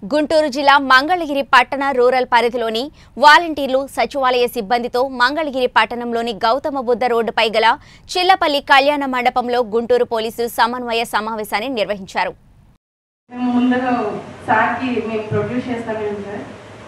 గుంటూరు జిల్లా మంగళగిరి పట్టణ రూరల్ పరిధిలోని వాలంటీర్లు సచివాలయ సిబ్బందితో మంగళగిరి పట్టణంలోని గౌతమ బుద్ధ రోడ్డుపై గల చిల్లపల్లి కళ్యాణ మండపంలో గుంటూరు పోలీసు సమన్వయ సమావేశాన్ని నిర్వహించారు మేము ముందుగా సార్కి మేము ప్రొడ్యూస్ చేస్తామేం sir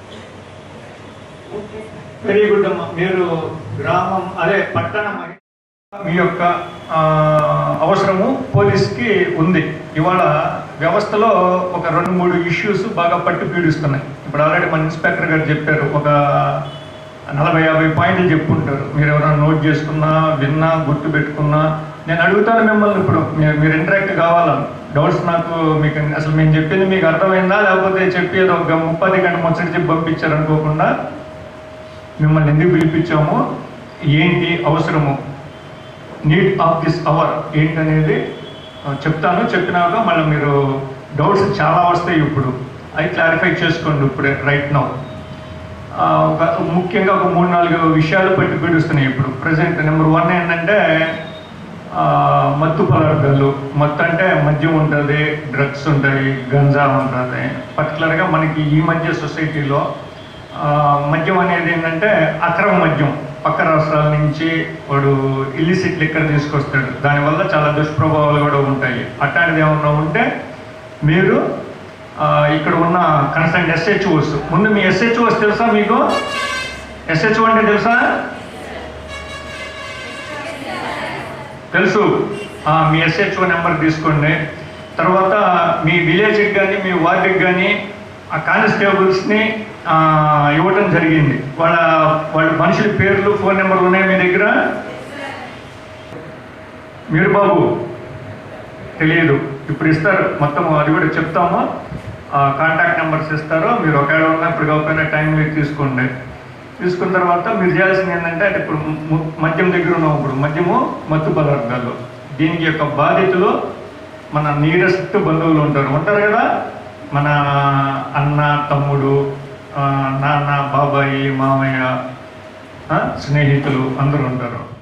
okay sir very good అమ్మా మీరు గ్రామం అదే పట్టణం అని మీ యొక్క ఆ, అవసరము పోలీస్కి ఉంది ఇవాళ వ్యవస్థలో ఒక రెండు మూడు ఇష్యూస్ బాగా పట్టు పీడిస్తున్నాయి ఇప్పుడు ఆల్రెడీ మన ఇన్స్పెక్టర్ గారు చెప్పారు ఒక నలభై యాభై పాయింట్లు చెప్పుంటారు మీరు ఎవరైనా నోట్ చేసుకున్నా విన్నా గుర్తు పెట్టుకున్నా నేను అడుగుతాను మిమ్మల్ని ఇప్పుడు మీరు మీరు ఇంటరాక్ట్ కావాలా డౌట్స్ నాకు మీకు అసలు మేము చెప్పింది మీకు అర్థమైందా లేకపోతే చెప్పి ఏదో ఒక ముప్పది గంట ముచ్చటి చెప్పి పంపించారు అనుకోకుండా మిమ్మల్ని ఎందుకు పిలిపించాము ఏంటి అవసరము నీడ్ ఆఫ్ దిస్ అవర్ ఏంటనేది ఆ, చెప్తాను చెప్పినాక మళ్ళీ మీరు డౌట్స్ చాలా వస్తాయి ఇప్పుడు అవి క్లారిఫై చేసుకోండి ఇప్పుడే రైట్ నౌ ఒక ముఖ్యంగా ఒక మూడు నాలుగు విషయాలు పట్టి పీడిస్తున్నాయి ఇప్పుడు ప్రజెంట్ నెంబర్ వన్ ఏంటంటే ఆ, మత్తు పదార్థాలు మత్తు అంటే మద్యం ఉంటుంది డ్రగ్స్ ఉంటాయి గంజా ఉంటుంది పర్టికులర్గా మనకి ఈ మధ్య సొసైటీలో ఆ, మద్యం అనేది ఏంటంటే అక్రమ మద్యం పక్క రాష్ట్రాల నుంచి వాడు ఇల్లిసిట్ లిక్కర్ తీసుకొస్తాడు దానివల్ల చాలా దుష్ప్రభావాలు కూడా ఉంటాయి అట్లాంటిది ఏమన్నా ఉంటే మీరు ఆ, ఇక్కడ ఉన్న కన్సల్ట్ ఎస్హెచ్ఓస్ ముందు మీ ఎస్హెచ్ఓస్ తెలుసా మీకు ఎస్హెచ్ఓ అంటే తెలుసా తెలుసు ఆ, మీ ఎస్హెచ్ఓ నెంబర్ తీసుకోండి తర్వాత మీ విలేజ్కి కానీ మీ వార్డుకి కానీ ఆ కానిస్టేబుల్స్ని ఆ, ఇవ్వటం జరిగింది వాళ్ళ వాళ్ళ మనుషుల పేర్లు ఫోన్ నెంబర్లు ఉన్నాయి మీ దగ్గర మీరు బాబు తెలియదు ఇప్పుడు ఇస్తారు మొత్తం అది కూడా చెప్తాము కాంటాక్ట్ నెంబర్స్ ఇస్తారు మీరు ఒకవేళ ఉన్నా ఇప్పుడు కాకపోయినా టైంలో తీసుకోండి తీసుకున్న తర్వాత మీరు చేయాల్సింది ఏంటంటే అంటే ఇప్పుడు ము- మద్యం దగ్గర ఉన్నాం ఇప్పుడు మద్యము మత్తు పదార్థాలు దీనికి యొక్క బాధితులు మన నీరెస్ట్ బంధువులు ఉంటారు ఉంటారు కదా మన అన్న తమ్ముడు ఆ, నాన్న బాబాయి మామయ్య ఆ, స్నేహితులు అందరూ ఉంటారు